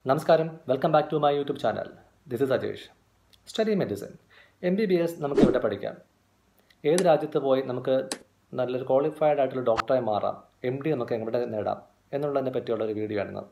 നമസ്കാരം welcome back to my YouTube channel this is Ajesh study medicine M B B S നമുക്ക് ഇവിടെ പഠിക്കാം ഏത് രാജ്യത്ത് പോയി നമുക്ക് നല്ലൊരു ക്വാളിഫൈഡ് ആയിട്ടുള്ള ഡോക്ടറായി മാറാം എം ഡി നമുക്ക് എവിടെ നേടാം എന്നുള്ളതിനെ പറ്റിയുള്ള ഒരു വീഡിയോ ആണ്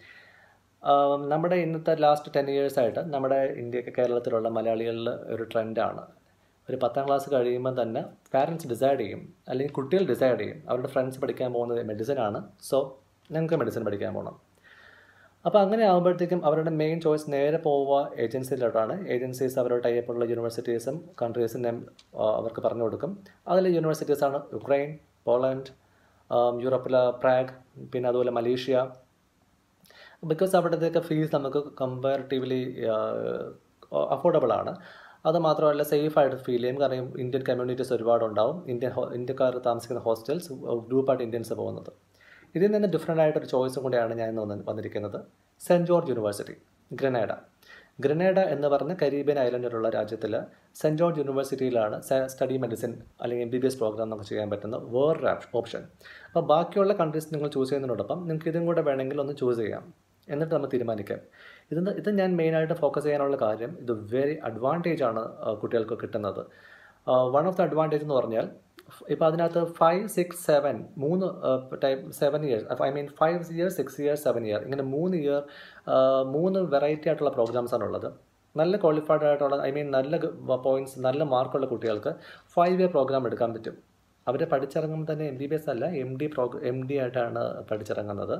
ആം, നമ്മുടെ ഇന്നത്തെ ലാസ്റ്റ് ടെൻ ഇയേഴ്സായിട്ട് നമ്മുടെ ഇന്ത്യ കേരളത്തിലുള്ള മലയാളികളിൽ ഒരു ട്രെൻഡാണ് ഒരു പത്താം ക്ലാസ് കഴിയുമ്പോൾ തന്നെ പാരൻസ് ഡിസൈഡ് ചെയ്യും അല്ലെങ്കിൽ കുട്ടികൾ ഡിസൈഡ് ചെയ്യും അവരുടെ ഫ്രണ്ട്സ് പഠിക്കാൻ പോകുന്നത് മെഡിസിനാണ് സോ ഞങ്ങൾക്ക് മെഡിസിൻ പഠിക്കാൻ പോകണം അപ്പോൾ അങ്ങനെ ആകുമ്പോഴത്തേക്കും അവരുടെ മെയിൻ ചോയ്സ് നേരെ പോവുക ഏജൻസിയിലോട്ടാണ് ഏജൻസീസ് അവരുടെ ടൈപ്പുള്ള യൂണിവേഴ്സിറ്റീസും കൺട്രീസും നെയിം അവർക്ക് പറഞ്ഞു കൊടുക്കും അതിലെ യൂണിവേഴ്സിറ്റീസാണ് യുക്രൈൻ പോളണ്ട് യൂറോപ്പിലെ പ്രാഗ് പിന്നെ അതുപോലെ മലേഷ്യ ബിക്കോസ് അവിടത്തേക്ക് ഫീസ് നമുക്ക് കമ്പാരിറ്റീവ്ലി അഫോർഡബിൾ ആണ് അത് മാത്രമല്ല സേഫ് ആയിട്ട് ഫീൽ ചെയ്യും കാരണം ഇന്ത്യൻ കമ്മ്യൂണിറ്റീസ് ഒരുപാടുണ്ടാവും ഇന്ത്യൻ ഹോ- ഇന്ത്യക്കാർ താമസിക്കുന്ന ഹോസ്റ്റൽസ് ഗ്രൂപ്പായിട്ട് ഇന്ത്യൻസ് പോകുന്നത് ഇതിൽ നിന്ന് ഡിഫറെൻ്റ് ആയിട്ടൊരു ചോയ്സും കൂടെയാണ് ഞാൻ ഇന്ന് വന്ന് വന്നിരിക്കുന്നത് Saint George university Grenada Grenada എന്ന് പറഞ്ഞ കരീബിയൻ ഐലൻഡിലുള്ള രാജ്യത്തിൽ സെൻറ്റ് ജോർജ് യൂണിവേഴ്സിറ്റിയിലാണ് സ്റ്റഡി മെഡിസിൻ അല്ലെങ്കിൽ M B B S programme നമുക്ക് ചെയ്യാൻ പറ്റുന്ന വേറൊരു ഓപ്ഷൻ അപ്പോൾ ബാക്കിയുള്ള കൺട്രീസ് നിങ്ങൾ ചൂസ് ചെയ്യുന്നതിനോടൊപ്പം നിങ്ങൾക്ക് ഇതും കൂടെ വേണമെങ്കിൽ ഒന്ന് ചൂസ് ചെയ്യാം എന്നിട്ട് നമ്മൾ തീരുമാനിക്കാം ഇത് ഇത് ഞാൻ മെയിനായിട്ട് ഫോക്കസ് ചെയ്യാനുള്ള കാര്യം ഇത് വെരി അഡ്വാൻറ്റേജ് ആണ് ആ, കുട്ടികൾക്ക് കിട്ടുന്നത് വൺ ഓഫ് ദ അഡ്വാൻറ്റേജ് എന്ന് പറഞ്ഞാൽ ഇപ്പോൾ അതിനകത്ത് ഫൈവ് സിക്സ് സെവൻ മൂന്ന് type seven years I mean five year six year seven year ഇങ്ങനെ മൂന്ന് ഇയർ മൂന്ന് വെറൈറ്റി ആയിട്ടുള്ള പ്രോഗ്രാംസ് ആണുള്ളത് നല്ല ക്വാളിഫൈഡ് ആയിട്ടുള്ള ഐ മീൻ നല്ല പോയിന്റ്സ് നല്ല മാർക്കുള്ള കുട്ടികൾക്ക് ഫൈവ് ഇയർ പ്രോഗ്രാം എടുക്കാൻ പറ്റും അവർ പഠിച്ചിറങ്ങുമ്പോൾ തന്നെ എം ബി ബി എസ് അല്ല M D programme M D ആയിട്ടാണ് പഠിച്ചിറങ്ങുന്നത്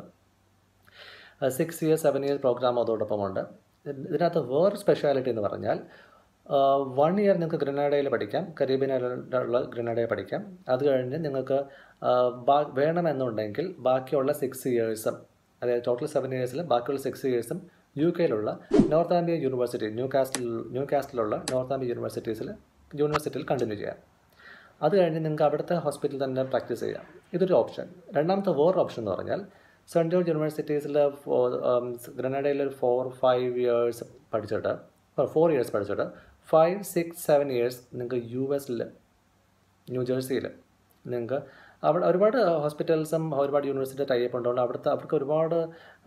six year seven year programme അതോടൊപ്പമുണ്ട് ഇതിനകത്ത് വേറെ സ്പെഷ്യാലിറ്റി എന്ന് പറഞ്ഞാൽ വൺ ഇയർ നിങ്ങൾക്ക് ഗ്രനേഡയിൽ പഠിക്കാം കരീബിയൻ ഐലൻഡുള്ള ഗ്രനേഡയിൽ പഠിക്കാം അത് കഴിഞ്ഞ് നിങ്ങൾക്ക് ആ, ബാ- വേണമെന്നുണ്ടെങ്കിൽ ബാക്കിയുള്ള സിക്സ് ഇയേഴ്സും അതായത് ടോട്ടൽ സെവൻ ഇയേഴ്സിൽ ബാക്കിയുള്ള സിക്സ് ഇയേഴ്സും യു കെയിലുള്ള Northumbria university Newcastle ന്യൂ കാസ്റ്റിലുള്ള നോർത്ത് ആംബിയ യൂണിവേഴ്സിറ്റീസിൽ യൂണിവേഴ്സിറ്റിയിൽ കണ്ടിന്യൂ ചെയ്യാം അത് കഴിഞ്ഞ് നിങ്ങൾക്ക് അവിടുത്തെ ഹോസ്പിറ്റലിൽ തന്നെ പ്രാക്ടീസ് ചെയ്യാം ഇതൊരു ഓപ്ഷൻ രണ്ടാമത്തെ വേറൊരു ഓപ്ഷൻ എന്ന് പറഞ്ഞാൽ സെൻറ്റ് ജോർജ് യൂണിവേഴ്സിറ്റീസിൽ ഗ്രനഡയിൽ ഒരു ഫോർ ഫൈവ് ഇയേഴ്സ് പഠിച്ചിട്ട് ഫോർ ഇയേഴ്സ് പഠിച്ചിട്ട് ഫൈവ് സിക്സ് സെവൻ ഇയേഴ്സ് നിങ്ങൾക്ക് യു എസിൽ ന്യൂജേഴ്സിയിൽ നിങ്ങൾക്ക് അവിടെ ഒരുപാട് ഹോസ്പിറ്റൽസും ഒരുപാട് യൂണിവേഴ്സിറ്റി ടൈപ്പ് ഉള്ളതുകൊണ്ട് അവിടുത്തെ അവർക്ക് ഒരുപാട്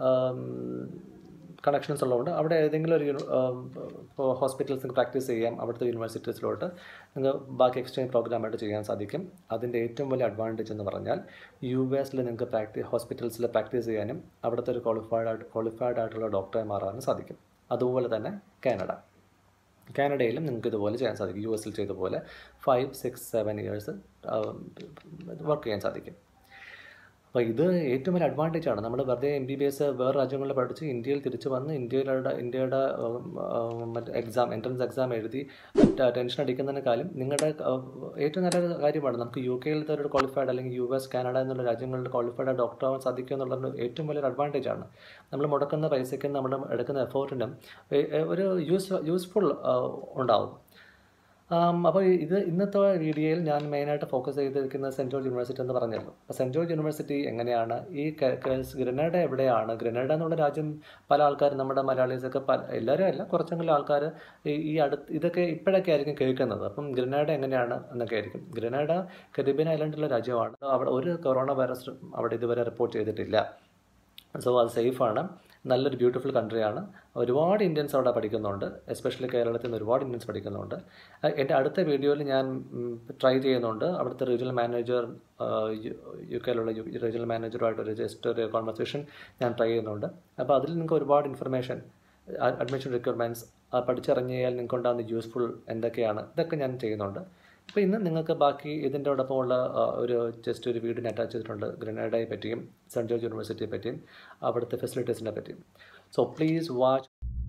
കണക്ഷൻസ് ഉള്ളതുകൊണ്ട് അവിടെ ഏതെങ്കിലും ഒരു ഹോസ്പിറ്റൽസ് പ്രാക്ടീസ് ചെയ്യാം അവിടുത്തെ യൂണിവേഴ്സിറ്റീസിലോട്ട് നിങ്ങൾക്ക് ബാക്കി എക്സ്ചേഞ്ച് പ്രോഗ്രാമായിട്ട് ചെയ്യാൻ സാധിക്കും അതിൻ്റെ ഏറ്റവും വലിയ അഡ്വാൻറ്റേജ് എന്ന് പറഞ്ഞാൽ യു എസിൽ നിങ്ങൾക്ക് പ്രാക്ടീസ് ഹോസ്പിറ്റൽസിൽ പ്രാക്ടീസ് ചെയ്യാനും അവിടുത്തെ ഒരു ക്വാളിഫൈഡ് ആയിട്ട് ക്വാളിഫൈഡ് ആയിട്ടുള്ള ഡോക്ടറെ മാറാനും സാധിക്കും അതുപോലെ തന്നെ കാനഡ കാനഡയിലും നിങ്ങൾക്ക് ഇതുപോലെ ചെയ്യാൻ സാധിക്കും യു എസിൽ ചെയ്ത പോലെ five six seven years work ചെയ്യാൻ സാധിക്കും അപ്പോൾ ഇത് ഏറ്റവും വലിയ അഡ്വാൻറ്റേജ് ആണ് നമ്മൾ വെറുതെ എം ബി ബി എസ് വേറെ രാജ്യങ്ങളിൽ പഠിച്ച് ഇന്ത്യയിൽ തിരിച്ച് വന്ന് ഇന്ത്യയിലുള്ള ഇന്ത്യയുടെ ഉം, ഉം, മറ്റേ എക്സാം എൻട്രൻസ് എക്സാം എഴുതി ടെ- ടെൻഷൻ അടിക്കുന്നതിനേക്കാളും നിങ്ങളുടെ ഉം, ഏറ്റവും നല്ല കാര്യമാണ് നമുക്ക് യു കെയിലത്തെ ഒരു ക്വാളിഫൈഡ് അല്ലെങ്കിൽ യു എസ് കാനഡ എന്നുള്ള രാജ്യങ്ങളിൽ ക്വാളിഫൈഡ് ഡോക്ടർ ആവാൻ സാധിക്കുക എന്നുള്ളത് ഏറ്റവും വലിയൊരു അഡ്വാൻറ്റേജ് ആണ് നമ്മൾ മുടക്കുന്ന പൈസയ്ക്കും നമ്മൾ എടുക്കുന്ന എഫേർട്ടിനും ഒരു യൂസ് യൂസ്ഫുൾ ഉണ്ടാവും അപ്പോൾ ഇത് ഇന്നത്തെ വീഡിയോയിൽ ഞാൻ മെയിനായിട്ട് ഫോക്കസ് ചെയ്തിരിക്കുന്നത് സെൻറ്റ് ജോർജ് യൂണിവേഴ്സിറ്റി എന്ന് പറഞ്ഞല്ലോ അപ്പോൾ സെൻറ്റ് ജോർജ് യൂണിവേഴ്സിറ്റി എങ്ങനെയാണ് ഈ ക- ക- ഗ്രനേഡ എവിടെയാണ് ഗ്രനേഡ എന്നുള്ള രാജ്യം പല ആൾക്കാരും നമ്മുടെ മലയാളീസൊക്കെ പല എല്ലാവരും അല്ല കുറച്ചെങ്കിലും ആൾക്കാർ ഈ ഈ അടുത്ത് ഇതൊക്കെ ഇപ്പോഴൊക്കെ ആയിരിക്കും കേൾക്കുന്നത് അപ്പം ഗ്രനേഡ എങ്ങനെയാണ് എന്നൊക്കെ ആയിരിക്കും ഗ്രനേഡ കരീബിയൻ ഐലൻഡിലുള്ള രാജ്യമാണ് അവിടെ ഒരു കൊറോണ വൈറസ് അവിടെ ഇതുവരെ റിപ്പോർട്ട് ചെയ്തിട്ടില്ല സോ അത് സേഫാണ് നല്ലൊരു ബ്യൂട്ടിഫുൾ കൺട്രിയാണ് ഒരുപാട് ഇന്ത്യൻസ് അവിടെ പഠിക്കുന്നുണ്ട് എസ്പെഷ്യലി കേരളത്തിൽ നിന്ന് ഒരുപാട് ഇന്ത്യൻസ് പഠിക്കുന്നുണ്ട് അഹ് എൻ്റെ അടുത്ത വീഡിയോയിൽ ഞാൻ ട്രൈ ചെയ്യുന്നുണ്ട് അവിടുത്തെ റീജിയണൽ മാനേജർ യു കെയിലുള്ള റീജിയണൽ മാനേജറുമായിട്ട് ഒരു ജസ്റ്റ് ഒരു കോൺവെർസേഷൻ ഞാൻ ട്രൈ ചെയ്യുന്നുണ്ട് അപ്പോൾ അതിൽ നിങ്ങൾക്ക് ഒരുപാട് ഇൻഫർമേഷൻ അഡ്മിഷൻ റിക്വയർമെൻറ്റ്സ് പഠിച്ചിറങ്ങിയാൽ നിങ്ങൾക്ക് ഉണ്ടാകുന്ന യൂസ്ഫുൾ എന്തൊക്കെയാണ് ഇതൊക്കെ ഞാൻ ചെയ്യുന്നുണ്ട് അപ്പോൾ ഇന്ന് നിങ്ങൾക്ക് ബാക്കി ഇതിൻ്റെ ഒടൊപ്പമുള്ള ആ, ഒരു ജസ്റ്റ് ഒരു വീഡിയോ അറ്റാച്ച് ചെയ്തിട്ടുണ്ട് ഗ്രനേഡയെ പറ്റിയും സെൻറ്റ് ജോർജ് യൂണിവേഴ്സിറ്റിയെ പറ്റിയും അവിടുത്തെ ഫെസിലിറ്റീസിനെ പറ്റിയും so please watch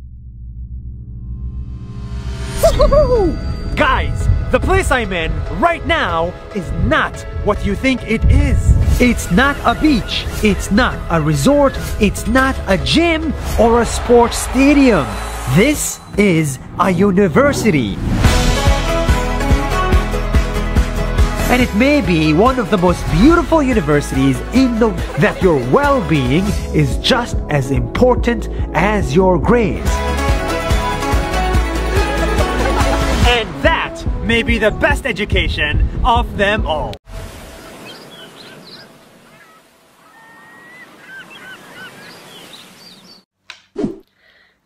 Guys, the place I'm in right now is not what you think it is. It's not a beach, it's not a resort, it's not a gym or a sports stadium. This is a university. And it may be one of the most beautiful universities in the that your well-being is just as important as your grades. And that may be the best education of them all.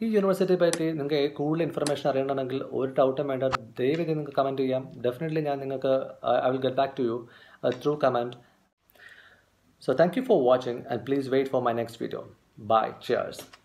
ഈ യൂണിവേഴ്സിറ്റിയെ പറ്റി നിങ്ങൾക്ക് കൂടുതൽ information അറിയണമെങ്കിൽ ഒരു ഡൗട്ടും വേണ്ട ദയവേദി നിങ്ങൾക്ക് comment ചെയ്യാം ഡെഫിനറ്റ്ലി ഞാൻ നിങ്ങൾക്ക് I will get back to you through comment So thank you for watching and please wait for my next video. Bye. Cheers.